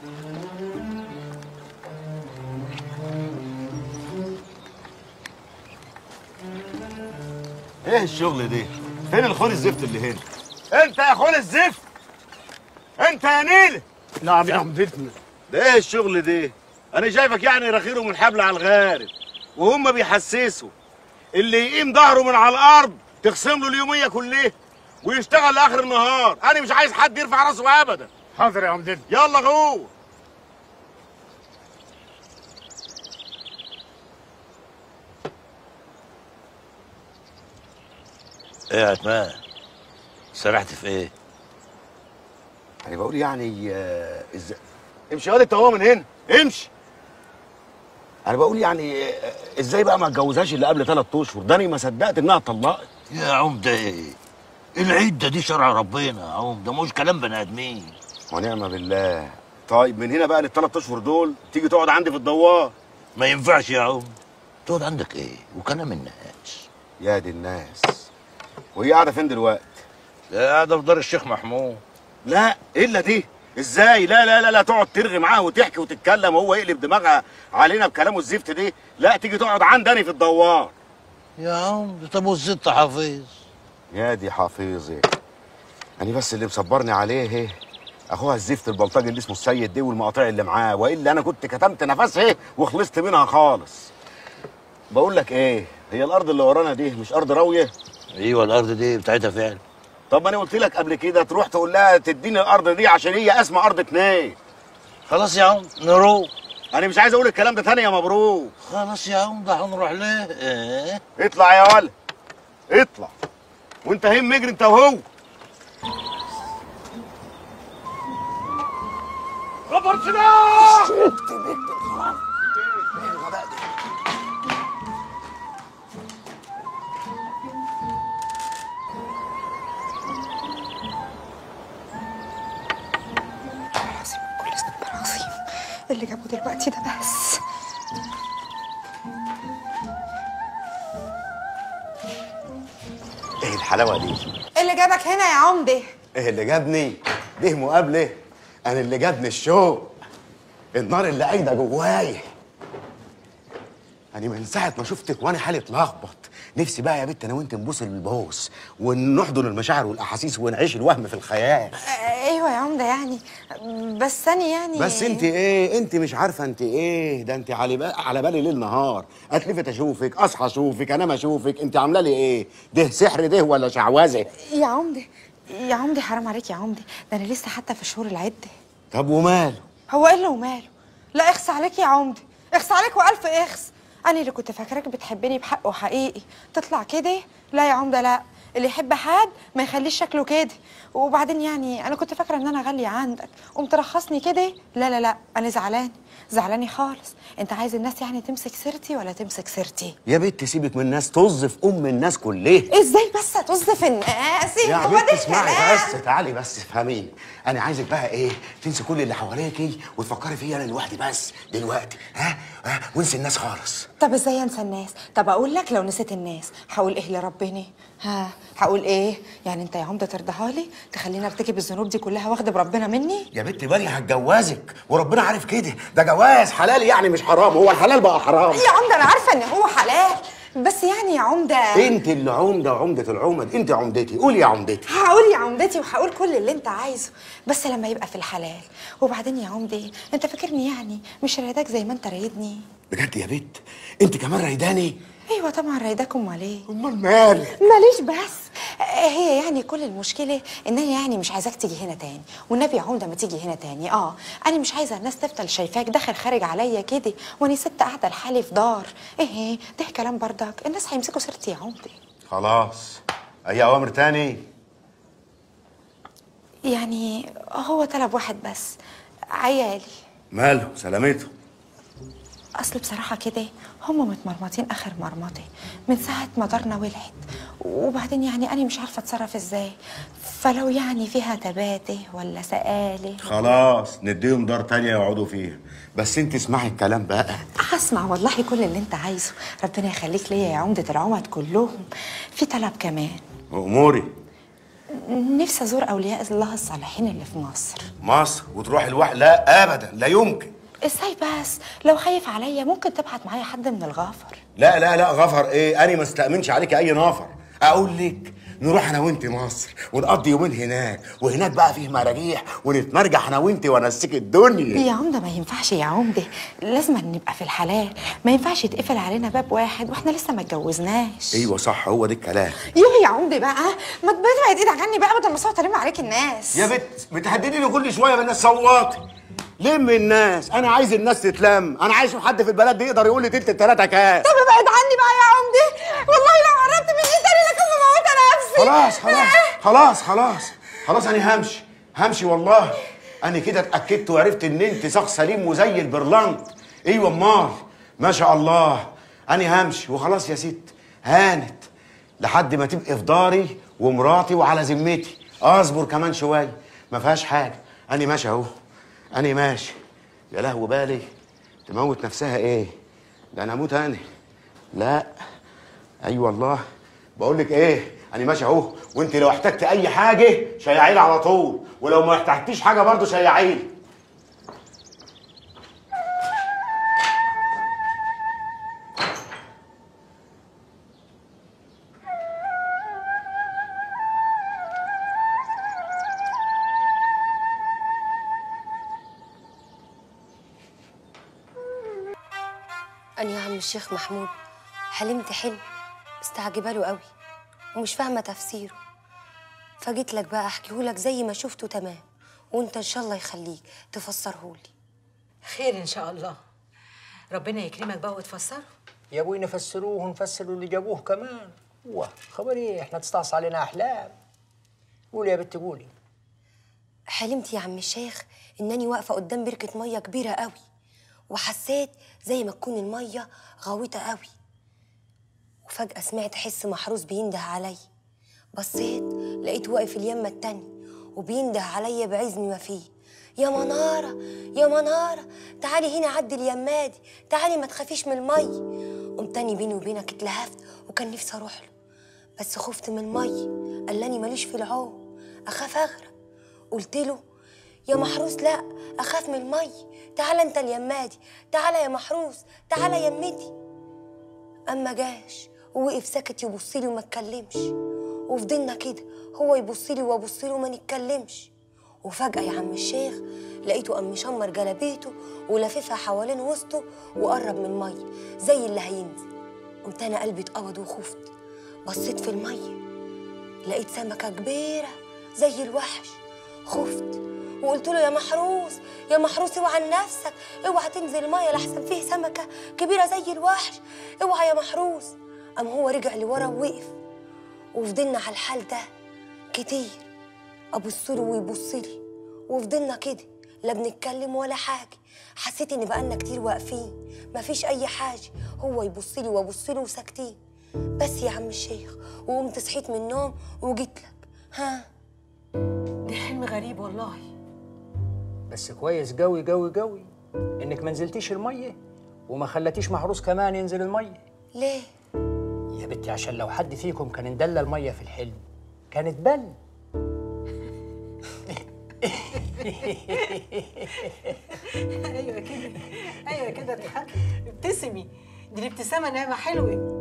ايه الشغل ده؟ فين الخون الزفت اللي هنا؟ انت يا خون الزفت! انت يا نيل! نعم يا عمدتنا ده ايه الشغل ده؟ انا شايفك يعني رخيرهم الحبل على الغارب وهم بيحسسوا اللي يقيم ظهره من على الارض تخصم له اليوميه كلها ويشتغل لاخر النهار انا مش عايز حد يرفع راسه ابدا حاضر يا عمدتنا يلا جوه ايه يا عتمان سرحت في ايه انا بقول يعني آه، ازاي امشي يا واد انت هو من هنا امشي انا بقول يعني آه، ازاي بقى ما اتجوزهاش اللي قبل ثلاث اشهر ده انا ما صدقت انها اتطلقت يا عمده ايه العده دي شرع ربنا يا عمده مش كلام بني ادمين ونعم بالله طيب من هنا بقى للثلاث اشهر دول تيجي تقعد عندي في الدوار ما ينفعش يا عم تقعد عندك ايه وكلام الناس يا دي الناس وهي قاعده فين دلوقتي قاعده في دار الشيخ محمود لا الا دي ازاي لا لا لا لا تقعد ترغي معاها وتحكي وتتكلم وهو يقلب دماغها علينا بكلامه الزفت دي لا تيجي تقعد عندي في الدوار يا عم طب والست حافظ يا دي حافظي انا بس اللي مصبرني عليه ايه اخوها الزفت البلطجي اللي اسمه السيد دي والمقاطع اللي معاه والا انا كنت كتمت نفسها وخلصت منها خالص بقول لك ايه هي الارض اللي ورانا دي مش ارض راويه ايوه الارض دي بتاعتها فعلا طب ما انا قلت لك قبل كده تروح تقول لها تديني الارض دي عشان هي اسمى ارض اتنين خلاص يا عم نروح انا مش عايز اقول الكلام ده تاني يا مبروك خلاص يا عم ده هنروح ليه ايه اطلع يا ولد اطلع وانت هم اجري انت وهو خبر سلاح العظيم كل استغفار عظيم اللي جابه دلوقتي ده بس ايه الحلاوه دي اللي جابك هنا يا عمده ايه اللي جابني دي مقابله انا اللي جابني الشوق النار اللي قايده جوايا انا من ساعه ما شفتك وانا حالي اتلخبط نفسي بقى يا بت انا وانت نبوس البوس ونحضن المشاعر والاحاسيس ونعيش الوهم في الخيال آه، ايوه يا عمده يعني بس انا يعني بس انت ايه انت مش عارفه انت ايه ده انت على بال على بالي ليل نهار اتلفت اشوفك اصحى اشوفك انام اشوفك انت عامله لي ايه ده سحر ده ولا شعوذه يا عمده يا عمده حرام عليك يا عمده ده انا لسه حتى في شهور العده طب وماله هو ايه اللي وماله لا اخس عليك يا عمده اخس عليك والف اخس انا اللي كنت فاكراك بتحبني بحق وحقيقي تطلع كده لا يا عمده لا اللي يحب حد ما يخليش شكله كده وبعدين يعني انا كنت فاكره ان انا غاليه عندك قمت ترخصني كده لا لا لا انا زعلان زعلاني خالص انت عايز الناس يعني تمسك سيرتي ولا تمسك سيرتي يا بت سيبك من الناس طز في ام الناس كلها ازاي بس هتوز في الناس يا هو بنت ده اسمعي الكلام؟ بس تعالي بس افهميني انا عايزك بقى ايه تنسي كل اللي حواليكي وتفكري فيا انا لوحدي بس دلوقتي ها ها وانسي الناس خالص طب ازاي انسى الناس طب اقول لك لو نسيت الناس هقول ايه لربنا ها هقول ايه يعني انت يا عمده ترضاها لي تخليني ارتكب الذنوب دي كلها واخده بربنا مني يا بنت بالي هتجوزك وربنا عارف كده ده جواز حلال يعني مش حرام هو الحلال بقى حرام يا عمده انا عارفه ان هو حلال بس يعني يا عمده انت اللي عمده وعمده العمد انت عمدتي قولي يا عمدتي هقول يا عمدتي وهقول كل اللي انت عايزه بس لما يبقى في الحلال وبعدين يا عمدي انت فاكرني يعني مش رايداك زي ما انت رايدني بجد يا بنت انت كمان رايداني ايوه طبعا رايداك امال ايه امال مالك ماليش بس هي يعني كل المشكله ان انا يعني مش عايزاك تيجي هنا تاني والنبي يا عمده ما تيجي هنا تاني اه انا مش عايزه الناس تفضل شايفاك داخل خارج عليا كده وانا ست قاعده لحالي في دار ايه ده كلام بردك الناس هيمسكوا سيرتي يا عمده خلاص اي اوامر تاني يعني هو طلب واحد بس عيالي ماله سلامته اصل بصراحه كده هم متمرمطين اخر مرمطه من ساعه ما دارنا ولعت وبعدين يعني انا مش عارفه اتصرف ازاي فلو يعني فيها تباته ولا سقاله خلاص نديهم دار تانية يقعدوا فيها بس انت اسمعي الكلام بقى هسمع والله كل اللي انت عايزه ربنا يخليك ليا يا عمده العمد كلهم في طلب كمان اموري نفسي ازور اولياء الله الصالحين اللي في مصر مصر وتروح الواحد لا ابدا لا يمكن ازاي بس لو خايف عليا ممكن تبعت معايا حد من الغافر لا لا لا غفر ايه انا ما استأمنش عليك اي نفر اقول لك نروح انا وانت مصر ونقضي يومين هناك وهناك بقى فيه مراجيح ونتمرجح انا وانت وانسيك الدنيا يا عمده ما ينفعش يا عمده لازم نبقى في الحلال ما ينفعش يتقفل علينا باب واحد واحنا لسه ما اتجوزناش ايوه صح هو ده الكلام يوه يا عمده بقى ما تبعد ايدك عني بقى بدل ما صوت تلم عليك الناس يا بت بتهدديني كل شويه بالناس صوتي لم الناس انا عايز الناس تتلم انا عايز حد في البلد دي يقدر يقول لي تلت التلاته كام طب ابعد عني بقى يا عمده والله لو قربت من ايدي تاني لكن بموت نفسي خلاص خلاص خلاص خلاص خلاص انا همشي همشي والله انا كده اتاكدت وعرفت ان انت شخص سليم وزي البرلنت ايوه امال ما شاء الله انا همشي وخلاص يا ست هانت لحد ما تبقي في داري ومراتي وعلى ذمتي اصبر كمان شويه ما فيهاش حاجه انا ماشي اهو انا ماشي يا لهو بالي تموت نفسها ايه ده انا اموت انا لا اي أيوة والله بقول لك ايه انا ماشي اهو وانت لو احتجت اي حاجه شيعيلي على طول ولو ما احتجتيش حاجه برضه شيعيلي أنا يا عم الشيخ محمود حلمت حلم مستعجبة له قوي ومش فاهمة تفسيره فجيت لك بقى أحكيهولك زي ما شفته تمام وأنت إن شاء الله يخليك تفسرهولي خير ان شاء الله ربنا يكرمك بقى وتفسره يا ابوي نفسروه ونفسروا اللي جابوه كمان هو خبر ايه احنا تستعصى علينا احلام قولي يا بنت قولي حلمت يا عم الشيخ إنني واقفة قدام بركة مية كبيرة قوي وحسيت زي ما تكون المية غويطة قوي وفجأة سمعت حس محروس بينده علي بصيت لقيت واقف اليمة التاني وبينده عليا بعزم ما فيه يا منارة يا منارة تعالي هنا عدي اليمادي تعالي ما تخافيش من المي قمت تاني بيني وبينك اتلهفت وكان نفسي اروح له بس خفت من المي قالاني ماليش في العوم اخاف اغرق قلت له يا محروس لا اخاف من المي تعالى انت اليمادي تعالى يا محروس تعالى يمتي اما جاش ووقف ساكت يبص لي وما اتكلمش وفضلنا كده هو يبص لي وابص له وما نتكلمش وفجأة يا عم الشيخ لقيته قام مشمر جلابيته ولاففها حوالين وسطه وقرب من المية زي اللي هينزل قمت انا قلبي اتقبض وخفت بصيت في المية لقيت سمكة كبيرة زي الوحش خفت وقلت له يا محروس يا محروس اوعى لنفسك اوعى تنزل المية لحسن فيه سمكة كبيرة زي الوحش اوعى يا محروس قام هو رجع لورا ووقف وفضلنا على الحال ده كتير ابص له ويبص لي وفضلنا كده لا بنتكلم ولا حاجه حسيت ان بقالنا كتير واقفين مفيش اي حاجه هو يبص لي وابص له وساكتين بس يا عم الشيخ وقمت صحيت من النوم وجيت لك ها ده حلم غريب والله بس كويس قوي قوي قوي انك ما نزلتيش الميه وما خلتيش محروس كمان ينزل الميه ليه يا بنتي عشان لو حد فيكم كان اندل الميه في الحلم كانت بل ايوه كده ايوه كده اضحكي ابتسمي دي الابتسامه نعمه حلوه